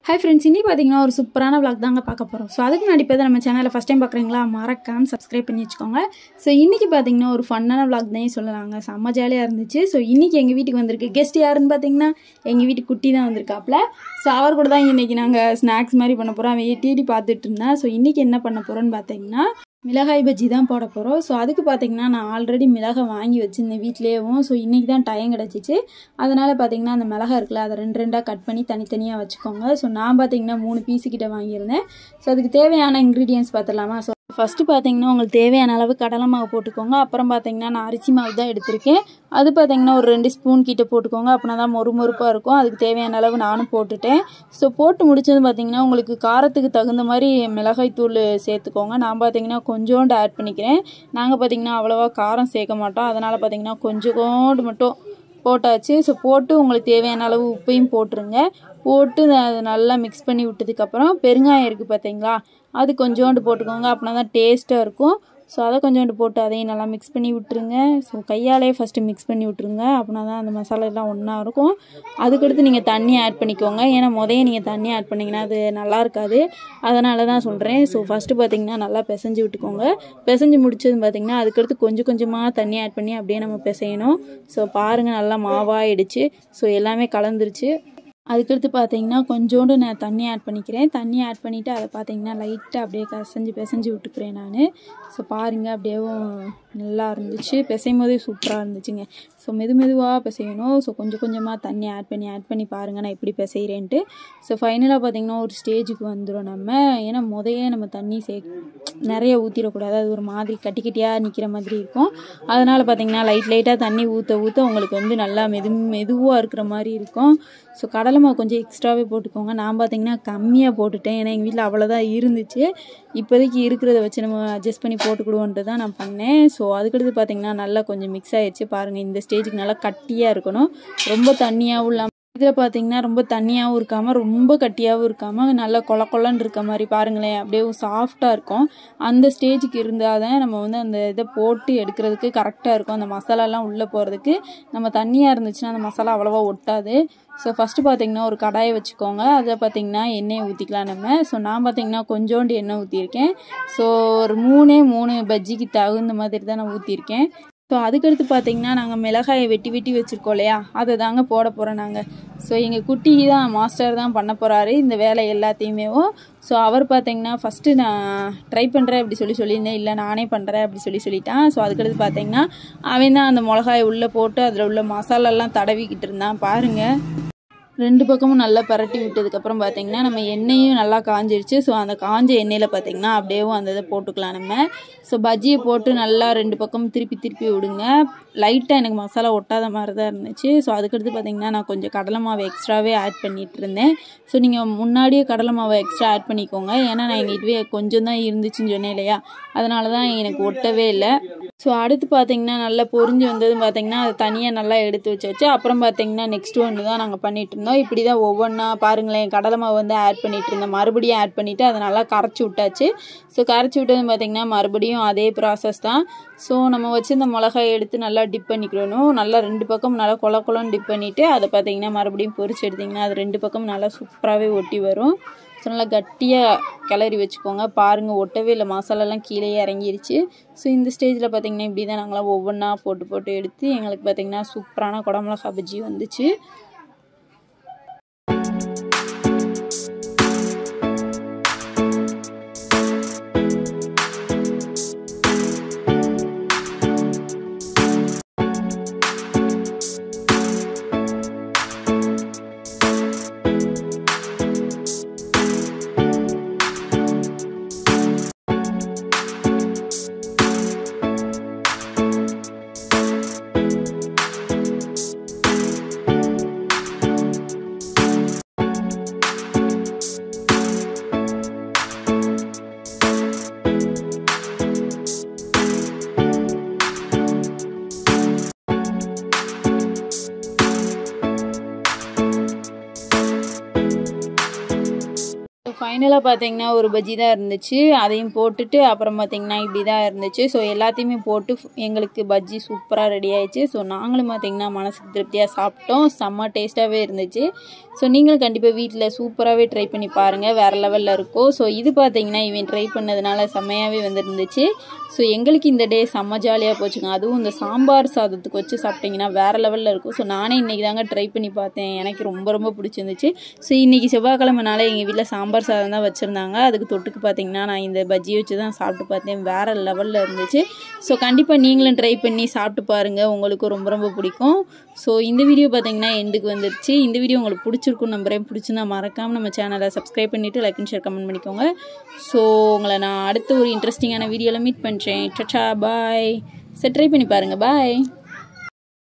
hi friends இன்னி பார்த்தீங்கன்னா ஒரு சூப்பரான vlog தாங்க பார்க்க போகிறோம் ஸோ அதுக்கு முன்னாடி இப்போ தான் நம்ம சேனலை ஃபஸ்ட் டைம் பார்க்குறீங்களா மறக்காம சப்ஸ்கிரைப் பண்ணி வச்சுக்கோங்க ஸோ இன்றைக்கி பார்த்தீங்கன்னா ஒரு ஃபன்னான vlog தான் சொல்லலாங்க செம்ம ஜாலியாக இருந்துச்சு ஸோ இன்றைக்கி எங்கள் வீட்டுக்கு வந்திருக்கு கெஸ்ட் யாருன்னு பார்த்தீங்கன்னா எங்கள் வீட்டுக்கு குட்டி தான் வந்திருக்காப்புல ஸோ அவர் கூட தான் இன்றைக்கி நாங்கள் ஸ்நாக்ஸ் மாதிரி பண்ண போகிறோம் அவன் டிடி பார்த்துட்டு இருந்தேன் ஸோ இன்றைக்கி என்ன பண்ண போகிறோன்னு பார்த்தீங்கன்னா மிளகாய் பஜ்ஜி தான் போட போகிறோம் ஸோ அதுக்கு பார்த்தீங்கன்னா நான் ஆல்ரெடி மிளகாய் வாங்கி வச்சுருந்தேன் வீட்லேயும் ஸோ இன்றைக்கி தான் டைம் கிடச்சிச்சு அதனால் பார்த்தீங்கன்னா அந்த மிளகாய் இருக்குல்ல அதை ரெண்டு ரெண்டாக கட் பண்ணி தனித்தனியாக வச்சுக்கோங்க ஸோ நான் பார்த்தீங்கன்னா மூணு பீஸு கிட்ட வாங்கியிருந்தேன் ஸோ அதுக்கு தேவையான இன்க்ரீடியன்ஸ் பார்த்துடலாமா ஸோ ஃபஸ்ட்டு பார்த்தீங்கன்னா உங்களுக்கு தேவையான அளவு கடலை மாவு போட்டுக்கோங்க அப்புறம் பார்த்தீங்கன்னா நான் அரிசி மாவு தான் எடுத்திருக்கேன் அது பார்த்தீங்கன்னா ஒரு ரெண்டு ஸ்பூன் கிட்ட போட்டுக்கோங்க அப்படின்னா தான் மொறு மொறுப்பாக இருக்கும் அதுக்கு தேவையான அளவு நானும் போட்டுட்டேன் ஸோ போட்டு முடிச்சது பார்த்தீங்கன்னா உங்களுக்கு காரத்துக்கு தகுந்த மாதிரி மிளகாய் தூள் சேர்த்துக்கோங்க நான் பார்த்தீங்கன்னா கொஞ்சோண்டு ஆட் பண்ணிக்கிறேன் நாங்கள் பார்த்தீங்கன்னா அவ்வளோவா காரம் சேர்க்க மாட்டோம் அதனால் பார்த்தீங்கன்னா கொஞ்சோண்டு மட்டும் போட்டாச்சு ஸோ போட்டு உங்களுக்கு தேவையான அளவு உப்பையும் போட்டுருங்க போட்டு அதை நல்லா மிக்ஸ் பண்ணி விட்டதுக்கப்புறம் பெருங்காயம் இருக்குது பார்த்தீங்களா அது கொஞ்சோண்டு போட்டுக்கோங்க அப்படின்னா தான் டேஸ்ட்டாக இருக்கும் ஸோ அதை கொஞ்சோண்டு போட்டு அதையும் நல்லா மிக்ஸ் பண்ணி விட்டுருங்க ஸோ கையாலே ஃபஸ்ட்டு மிக்ஸ் பண்ணி விட்டுருங்க அப்படின்னா தான் அந்த மசாலா எல்லாம் ஒன்றா இருக்கும் அதுக்கடுத்து நீங்கள் தண்ணி ஆட் பண்ணிக்கோங்க ஏன்னா முதைய நீங்கள் தண்ணி ஆட் பண்ணிங்கன்னா அது நல்லா இருக்காது அதனால தான் சொல்கிறேன் ஸோ ஃபஸ்ட்டு பார்த்தீங்கன்னா நல்லா பிசைஞ்சு விட்டுக்கோங்க பிசைஞ்சு முடிச்சது பார்த்தீங்கன்னா அதுக்கடுத்து கொஞ்சம் கொஞ்சமாக தண்ணி ஆட் பண்ணி அப்படியே நம்ம பிசையணும் ஸோ பாருங்கள் நல்லா மாவாயிடுச்சு ஸோ எல்லாமே கலந்துருச்சு அதுக்கடுத்து பார்த்தீங்கன்னா கொஞ்சோண்டு நான் தண்ணி ஆட் பண்ணிக்கிறேன் தண்ணி ஆட் பண்ணிவிட்டு அதை பார்த்தீங்கன்னா லைட்டாக அப்படியே கசஞ்சு பிசைஞ்சு விட்டுக்கிறேன் நான் ஸோ பாருங்கள் அப்படியேவும் நல்லா இருந்துச்சு பிசையும் போதே சூப்பராக இருந்துச்சுங்க ஸோ மெது மெதுவாக பிசையணும் ஸோ கொஞ்சம் கொஞ்சமாக தண்ணி ஆட் பண்ணி ஆட் பண்ணி பாருங்கள் நான் எப்படி பிசைகிறேன்ட்டு ஸோ ஃபைனலாக பார்த்தீங்கன்னா ஒரு ஸ்டேஜுக்கு வந்துடும் நம்ம ஏன்னா முதையே நம்ம தண்ணி சே நிறைய ஊற்றிடக்கூடாது அது ஒரு மாதிரி கட்டி கட்டியாக நிற்கிற மாதிரி இருக்கும் அதனால் பார்த்தீங்கன்னா லைட் லைட்டாக தண்ணி ஊற்ற ஊற்ற உங்களுக்கு வந்து நல்லா மெது மெதுவாக இருக்கிற மாதிரி இருக்கும் ஸோ கடலை மாவு கொஞ்சம் எக்ஸ்ட்ராவே போட்டுக்கோங்க நான் பார்த்தீங்கன்னா கம்மியாக போட்டுட்டேன் ஏன்னா எங்கள் வீட்டில் அவ்வளோதான் இருந்துச்சு இப்போதைக்கு இருக்கிறத வச்சு நம்ம அட்ஜஸ்ட் பண்ணி போட்டுக்கிடுவோன்ட்டு தான் நான் பண்ணேன் ஸோ அதுக்கடுத்து பார்த்தீங்கன்னா நல்லா கொஞ்சம் மிக்ஸ் ஆயிடுச்சு பாருங்கள் இந்த ஸ்டேஜுக்கு நல்லா கட்டியாக இருக்கணும் ரொம்ப தண்ணியாகவும் இல்லாமல் இதில் பார்த்தீங்கன்னா ரொம்ப தண்ணியாகவும் இருக்காமல் ரொம்ப கட்டியாகவும் இருக்காமல் நல்லா கொல கொலன்னு இருக்க மாதிரி பாருங்களேன் அப்படியே சாஃப்டாக இருக்கும் அந்த ஸ்டேஜுக்கு இருந்தால் தான் நம்ம வந்து அந்த இதை போட்டு எடுக்கிறதுக்கு கரெக்டாக இருக்கும் அந்த மசாலாலாம் உள்ளே போகிறதுக்கு நம்ம தண்ணியாக இருந்துச்சுன்னா அந்த மசாலா அவ்வளோவா ஒட்டாது ஸோ ஃபஸ்ட்டு பார்த்தீங்கன்னா ஒரு கடாயை வச்சுக்கோங்க அதில் பார்த்தீங்கன்னா எண்ணெயை ஊற்றிக்கலாம் நம்ம ஸோ நான் பார்த்தீங்கன்னா கொஞ்சோண்டு எண்ணெய் ஊற்றிருக்கேன் ஸோ ஒரு மூணே மூணு பஜ்ஜிக்கு தகுந்த மாதிரி தான் நான் ஊற்றிருக்கேன் ஸோ அதுக்கடுத்து பார்த்தீங்கன்னா நாங்கள் மிளகாயை வெட்டி வெட்டி வச்சுருக்கோம் இல்லையா அதை தாங்க போட போகிறோம் நாங்கள் ஸோ எங்கள் குட்டி தான் மாஸ்டர் தான் பண்ண போகிறாரு இந்த வேலை எல்லாத்தையுமேவும் ஸோ அவர் பார்த்தீங்கன்னா ஃபஸ்ட்டு நான் ட்ரை பண்ணுறேன் அப்படி சொல்லி சொல்லியிருந்தேன் இல்லை நானே பண்ணுறேன் அப்படி சொல்லி சொல்லிட்டான் ஸோ அதுக்கடுத்து பார்த்தீங்கன்னா அவன் தான் அந்த மிளகாயை உள்ளே போட்டு அதில் உள்ள மசாலாலாம் தடவிக்கிட்டு இருந்தான் பாருங்கள் ரெண்டு பக்கமும் நல்லா பரட்டி விட்டதுக்கப்புறம் பார்த்தீங்கன்னா நம்ம எண்ணெயும் நல்லா காஞ்சிருச்சு ஸோ அந்த காஞ்ச எண்ணெயில் பார்த்தீங்கன்னா அப்படியேவும் அந்த இதை போட்டுக்கலாம் நம்ம ஸோ பஜ்ஜியை போட்டு நல்லா ரெண்டு பக்கமும் திருப்பி திருப்பி விடுங்க லைட்டாக எனக்கு மசாலா ஒட்டாத மாதிரி தான் இருந்துச்சு ஸோ அதுக்கடுத்து பார்த்தீங்கன்னா நான் கொஞ்சம் கடலை மாவு எக்ஸ்ட்ராவே ஆட் பண்ணிகிட்டு இருந்தேன் ஸோ நீங்கள் முன்னாடியே கடலை மாவை எக்ஸ்ட்ரா ஆட் பண்ணிக்கோங்க ஏன்னா நான் எங்கள் வீட்டுவே கொஞ்சம் தான் இருந்துச்சுன்னு சொன்னேன் இல்லையா அதனால தான் எனக்கு ஒட்டவே இல்லை ஸோ அடுத்து பார்த்தீங்கன்னா நல்லா பொரிஞ்சு வந்ததும் பார்த்தீங்கன்னா அது தனியாக நல்லா எடுத்து வச்சாச்சு அப்புறம் பார்த்தீங்கன்னா நெக்ஸ்ட் ஒன்று தான் நாங்கள் பண்ணிகிட்டு இருந்தோம் இப்படி தான் ஒவ்வொன்றா பாருங்களேன் கடலை மாவு வந்து ஆட் பண்ணிகிட்டு இருந்தோம் மறுபடியும் ஆட் பண்ணிவிட்டு அதை நல்லா கரைச்சி விட்டாச்சு ஸோ கரைச்சி விட்டதும் பார்த்தீங்கன்னா மறுபடியும் அதே ப்ராசஸ் தான் ஸோ நம்ம வச்சு இந்த மிளகாய் எடுத்து நல்லா டிப் பண்ணிக்கணும் நல்லா ரெண்டு பக்கம் நல்லா கொல கொலன்னு டிப் பண்ணிவிட்டு அதை பார்த்தீங்கன்னா மறுபடியும் பொரிச்சு எடுத்திங்கன்னா அது ரெண்டு பக்கம் நல்லா சூப்பராகவே ஒட்டி வரும் ஸோ நல்லா கட்டியாக கிளறி வச்சுக்கோங்க பாருங்கள் ஒட்டவே இல்லை மசாலாலாம் கீழே இறங்கிருச்சு ஸோ இந்த ஸ்டேஜில் பார்த்தீங்கன்னா இப்படி தான் நாங்களாம் ஒவ்வொன்றா போட்டு போட்டு எடுத்து எங்களுக்கு பார்த்தீங்கன்னா சூப்பரான குடமிளகா பஜ்ஜி வந்துச்சு ஃபைனலாக பார்த்தீங்கன்னா ஒரு பஜ்ஜி தான் இருந்துச்சு அதையும் போட்டுட்டு அப்புறம் பார்த்தீங்கன்னா இப்படி தான் இருந்துச்சு ஸோ எல்லாத்தையுமே போட்டு எங்களுக்கு பஜ்ஜி சூப்பராக ரெடி ஆயிடுச்சு ஸோ நாங்களும் பார்த்தீங்கன்னா மனசுக்கு திருப்தியாக சாப்பிட்டோம் செம்ம டேஸ்ட்டாகவே இருந்துச்சு ஸோ நீங்களும் கண்டிப்பாக வீட்டில் சூப்பராகவே ட்ரை பண்ணி பாருங்கள் வேறு லெவலில் இருக்கும் ஸோ இது பார்த்தீங்கன்னா இவன் ட்ரை பண்ணதுனால செம்மையாகவே வந்துருந்துச்சு ஸோ எங்களுக்கு இந்த டே செம்ம ஜாலியாக போச்சுங்க அதுவும் இந்த சாம்பார் சாதத்துக்கு வச்சு சாப்பிட்டிங்கன்னா வேறு லெவலில் இருக்கும் ஸோ நானே இன்றைக்கி தாங்க ட்ரை பண்ணி பார்த்தேன் எனக்கு ரொம்ப ரொம்ப பிடிச்சிருந்துச்சு ஸோ இன்றைக்கி செவ்வாய்க்கிழமைனால எங்கள் வீட்டில் சாம்பார் சாதம் தான் வச்சுருந்தாங்க அதுக்கு தொட்டுக்கு பார்த்தீங்கன்னா நான் இந்த பஜ்ஜி வச்சு தான் சாப்பிட்டு பார்த்தேன் வேறு லெவலில் இருந்துச்சு ஸோ கண்டிப்பாக நீங்களும் ட்ரை பண்ணி சாப்பிட்டு பாருங்கள் உங்களுக்கு ரொம்ப ரொம்ப பிடிக்கும் ஸோ இந்த வீடியோ பார்த்தீங்கன்னா எண்டுக்கு வந்துருச்சு இந்த வீடியோ உங்களுக்கு பிடிச்சிருக்கும் நம்புறேன் பிடிச்சிருந்தா மறக்காமல் நம்ம சேனலை சப்ஸ்கிரைப் பண்ணிவிட்டு லைக் அண்ட் ஷேர் கமெண்ட் பண்ணிக்கோங்க ஸோ உங்களை நான் அடுத்த ஒரு இன்ட்ரெஸ்டிங்கான வீடியோவில் மீட் பண்ணுறேன் டச்சா பாய் சரி ட்ரை பண்ணி பாருங்கள் பாய்